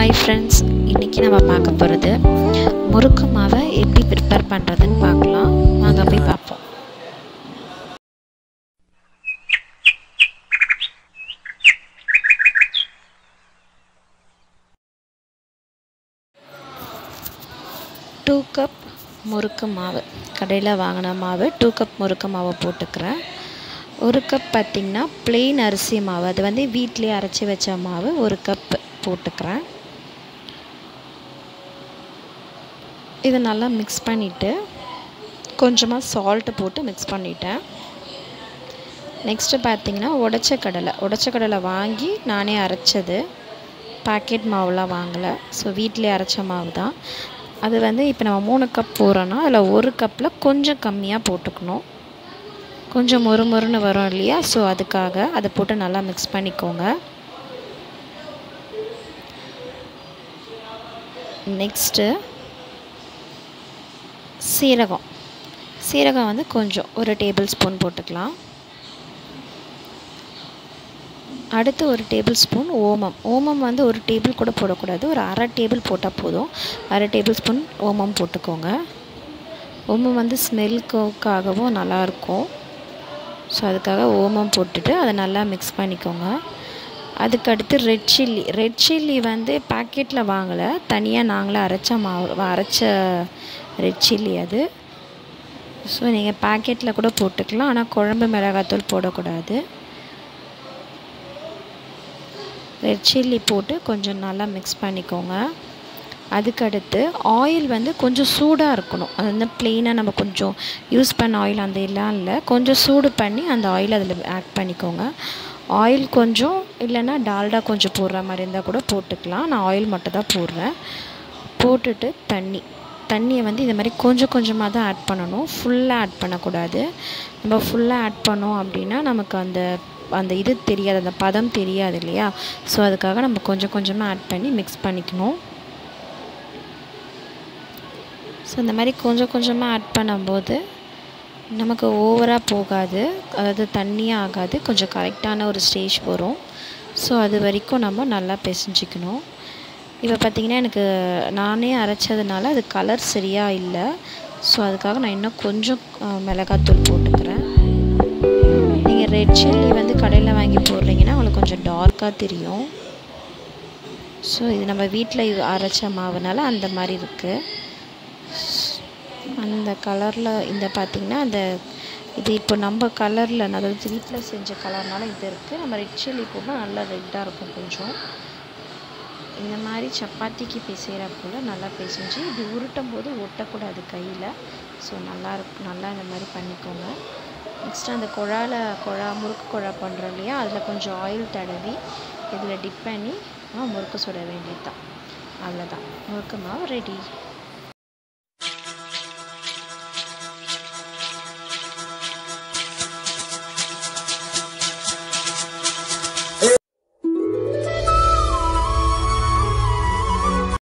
hi friends இன்றைக்கி நம்ம பார்க்க போகிறது முறுக்கு மாவை எப்படி ப்ரிப்பேர் பண்ணுறதுன்னு பார்க்கலாம் வாங்க போய் பார்ப்போம் டூ கப் முறுக்கு மாவு கடையில் வாங்கின மாவு டூ கப் முறுக்கு மாவை போட்டுக்கிறேன் ஒரு கப் பார்த்திங்கன்னா plain அரிசி மாவு அது வந்து வீட்டிலேயே அரைச்சி வச்ச மாவு ஒரு கப் போட்டுக்கிறேன் இதை நல்லா மிக்ஸ் பண்ணிவிட்டு கொஞ்சமாக சால்ட்டு போட்டு மிக்ஸ் பண்ணிட்டேன் நெக்ஸ்ட்டு பார்த்தீங்கன்னா உடச்ச கடலை உடச்ச கடலை வாங்கி நானே அரைச்சது பாக்கெட் மாவுலாம் வாங்கலை ஸோ வீட்டிலே அரைச்ச மாவு தான் அது வந்து இப்போ நம்ம மூணு கப் போடுறோன்னா அதில் ஒரு கப்பில் கொஞ்சம் கம்மியாக போட்டுக்கணும் கொஞ்சம் மொறு மொறுன்னு வரும் இல்லையா ஸோ அதுக்காக அதை போட்டு நல்லா மிக்ஸ் பண்ணிக்கோங்க நெக்ஸ்ட்டு சீரகம் சீரகம் வந்து கொஞ்சம் ஒரு டேபிள் ஸ்பூன் போட்டுக்கலாம் அடுத்து ஒரு டேபிள் ஸ்பூன் ஓமம் ஓமம் வந்து ஒரு டேபிள் கூட போடக்கூடாது ஒரு அரை டேபிள் போட்டால் போதும் அரை டேபிள் ஸ்பூன் ஓமம் போட்டுக்கோங்க ஓமம் வந்து ஸ்மெல்க்குக்காகவும் நல்லாயிருக்கும் ஸோ அதுக்காக ஓமம் போட்டுட்டு அதை நல்லா மிக்ஸ் பண்ணிக்கோங்க அதுக்கு அடுத்து ரெட் சில்லி ரெட் சில்லி வந்து பாக்கெட்டில் வாங்கலை தனியாக நாங்களே அரைச்ச மாவு அரைச்ச ரெட் சில்லி அது ஸோ நீங்கள் பாக்கெட்டில் கூட போட்டுக்கலாம் ஆனால் குழம்பு மிளகாத்தூள் போடக்கூடாது ரெட் சில்லி போட்டு கொஞ்சம் நல்லா மிக்ஸ் பண்ணிக்கோங்க அதுக்கடுத்து ஆயில் வந்து கொஞ்சம் சூடாக இருக்கணும் அது வந்து ப்ளெயினாக நம்ம கொஞ்சம் யூஸ் பண்ண ஆயில் அந்த எல்லாம் இல்லை கொஞ்சம் சூடு பண்ணி அந்த ஆயில் அதில் ஆட் பண்ணிக்கோங்க ஆயில் கொஞ்சம் இல்லைன்னா டால்டா கொஞ்சம் போடுற மாதிரி இருந்தால் கூட போட்டுக்கலாம் நான் ஆயில் மட்டும் தான் போடுறேன் போட்டுட்டு தண்ணி தண்ணியை வந்து இது மாதிரி கொஞ்சம் கொஞ்சமாக தான் ஆட் பண்ணணும் ஃபுல்லாக ஆட் பண்ணக்கூடாது நம்ம ஃபுல்லாக ஆட் பண்ணோம் அப்படின்னா நமக்கு அந்த அந்த இது தெரியாது அந்த பதம் தெரியாது இல்லையா ஸோ அதுக்காக நம்ம கொஞ்சம் கொஞ்சமாக ஆட் பண்ணி மிக்ஸ் பண்ணிக்கணும் ஸோ இந்த மாதிரி கொஞ்சம் கொஞ்சமாக ஆட் பண்ணும்போது நமக்கு ஓவராக போகாது அதாவது தண்ணியாக ஆகாது கொஞ்சம் கரெக்டான ஒரு ஸ்டேஜ் வரும் ஸோ அது வரைக்கும் நம்ம நல்லா பிசைஞ்சிக்கணும் இப்போ பார்த்திங்கன்னா எனக்கு நானே அரைச்சதுனால அது கலர் சரியாக இல்லை ஸோ அதுக்காக நான் இன்னும் கொஞ்சம் மிளகாத்தூள் போட்டுக்கிறேன் நீங்கள் ரெட் சில்லி வந்து கடையில் வாங்கி போடுறீங்கன்னா உங்களுக்கு கொஞ்சம் டார்க்காக தெரியும் ஸோ இது நம்ம வீட்டில் அரைச்ச மாவுனால அந்த மாதிரி இருக்குது அந்த கலரில் இந்த பார்த்திங்கன்னா அந்த இது இப்போ நம்ம கலரில் அதாவது வீட்டில் செஞ்ச கலர்னால இது இருக்குது நம்ம ரெட் சில்லி போட்டால் நல்லா ரெட்டாக இருக்கும் கொஞ்சம் இந்த மாதிரி சப்பாத்திக்கு பிசைகிற போல் நல்லா பிசைஞ்சு இது உருட்டும் போது ஒட்டக்கூடாது கையில் ஸோ நல்லா இருக்கும் நல்லா இந்த மாதிரி பண்ணிக்கோங்க நெக்ஸ்ட்டு அந்த குழாவில் குழா முறுக்கு குழா பண்ணுறோம் இல்லையா அதில் கொஞ்சம் ஆயில் தடவி இதில் டிப் பண்ணி முறுக்கு சுட வேண்டியது தான் அவ்வளோதான் முறுக்கு மாவு ரெடி